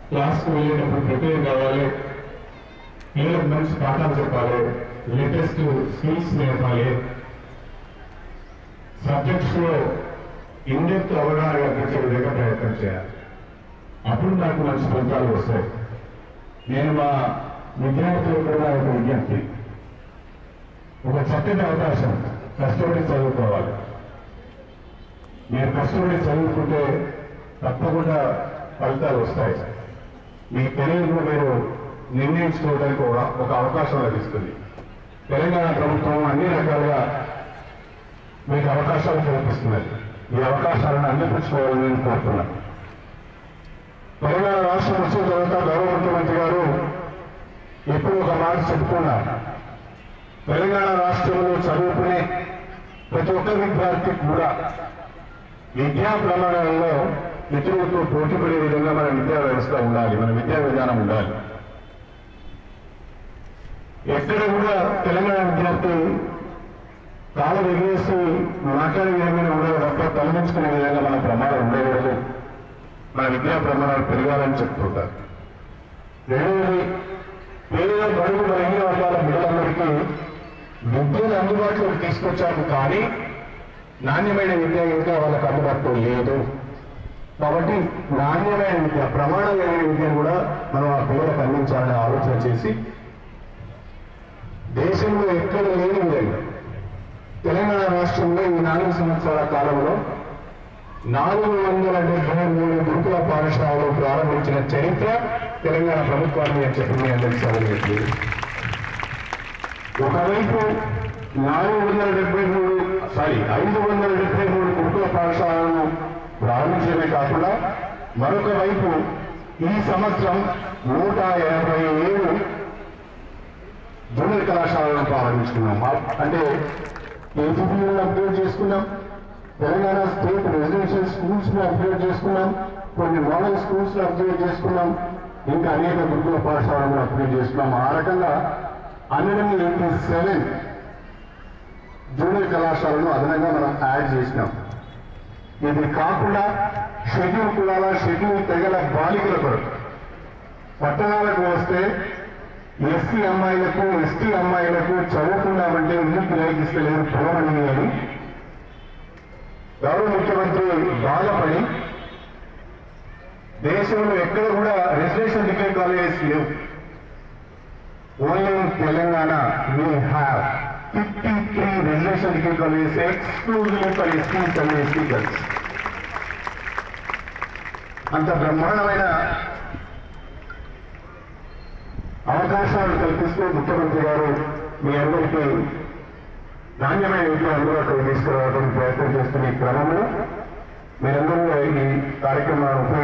క్లాస్కి వెళ్ళేటప్పుడు ప్రిపేర్ కావాలి పిల్లలకు మంచి పాఠాలు చెప్పాలి లేటెస్ట్ స్కిల్స్ నేర్పాలి సబ్జెక్ట్స్ లో ఇండెప్త్ అవగాహన కల్పించే విధంగా ప్రయత్నం చేయాలి అప్పుడు నాకు మంచి ఫలితాలు వస్తాయి నేను మా విద్యార్థులకు కూడా ఒక విజ్ఞప్తి ఒక చక్కటి అవకాశం కష్టపడి చదువుకోవాలి మీరు కష్టపడి చదువుకుంటే తప్పకుండా ఫలితాలు వస్తాయి మీ కెరీర్ను మీరు నిర్ణయించుకోవడానికి ఒక ఒక అవకాశం లభిస్తుంది తెలంగాణ ప్రభుత్వం అన్ని రకాలుగా మీకు అవకాశాలు కల్పిస్తున్నది ఈ అవకాశాలను అందిపుచ్చుకోవాలని నేను కోరుతున్నాను తెలంగాణ రాష్ట్రం వచ్చిన తర్వాత గౌరవ ముఖ్యమంత్రి గారు ఎప్పుడు ఒక మాట చెప్పుకున్నారు తెలంగాణ రాష్ట్రంలో చదువుకునే ప్రతి ఒక్క విద్యార్థికి కూడా విద్యా ప్రమాణాలలో ఇతరులతో పోటీపడే విధంగా మన విద్యా వ్యవస్థ ఉండాలి మన విద్యా విధానం ఉండాలి ఎక్కడ కూడా తెలంగాణ విద్యార్థి కాలం ఎగిరేసి మాట్లాడే విధంగా ఉండాలి తప్ప తలదించుకునే విధంగా మన ప్రమాణం ఉండకూడదు మన విద్యా ప్రమాణాలు పెరగాలని చెప్తుంటారు రెండవది పేద బడుగు బలహీన వర్గాల బిడ్డలందరికీ విద్యను అందుబాటులోకి తీసుకొచ్చాము కానీ నాణ్యమైన విద్య ఇంకా వాళ్ళకి అందుబాటులో లేదు కాబట్టి నాణ్యమైన విద్య ప్రమాణం కలిగిన విద్యను కూడా మనం ఆ పిల్లలకు అందించాలనే ఆలోచన చేసి దేశంలో ఎక్కడ లేని విధంగా తెలంగాణ రాష్ట్రంలో ఈ నాలుగు సంవత్సరాల కాలంలో నాలుగు వందల డెబ్బై మూడు గురుకుల పాఠశాలలు ప్రారంభించిన చరిత్ర తెలంగాణ ప్రభుత్వాన్ని అని చెప్పి మీ అందరికీ చదివి ఒకవైపు నాలుగు వందల డెబ్బై మూడు సారీ ఐదు వందల డెబ్బై మూడు గురుకుల పాఠశాలను ప్రారంభించడమే కాకుండా మరొక వైపు ఈ సంవత్సరం నూట ఎనభై ఏడు జూనియర్ కళాశాలను ప్రారంభించుకున్నాం ఆ- అంటే ఏపీపీలను అప్గ్రేడ్ చేసుకున్నాం తెలంగాణ స్టేట్ రెసిడెన్షియల్ స్కూల్స్ ని అప్గ్రేడ్ చేసుకున్నాం కొన్ని మోడల్ స్కూల్స్ ని అప్గ్రేడ్ చేసుకున్నాం ఇంకా అనేక గురుకుల పాఠశాలను అప్గ్రేడ్ చేసుకున్నాం ఆ రకంగా hundred and eighty seven junior కళాశాలను అదనంగా మనం యాడ్ చేసినాం ఇది కాకుండా షెడ్యూల్ కులాల షెడ్యూల్ తెగల బాలికల కొరకు పట్టణాలకు వస్తే ఎస్సీ అమ్మాయిలకు ఎస్టీ అమ్మాయిలకు చదువుకున్నామంటే ఇల్లు ప్రయోగిస్తలేరు పొలమని అని గౌరవ ముఖ్యమంత్రి బాధపడి దేశంలో ఎక్కడ కూడా రెసిడెన్షియల్ డిగ్రీ కాలేజెస్ లేవు only in Telangana we have fifty three residential degree colleges exclusive for STs and ST girls అంత బ్రహ్మాండమైన అవకాశాలు కల్పిస్తూ ముఖ్యమంత్రి గారు మీ అందరికీ నాణ్యమైన విద్య అందుబాటులో తీసుకురావడానికి ప్రయత్నం చేస్తున్న ఈ క్రమంలో మీరందరూ ఈ కార్యక్రమాన్ని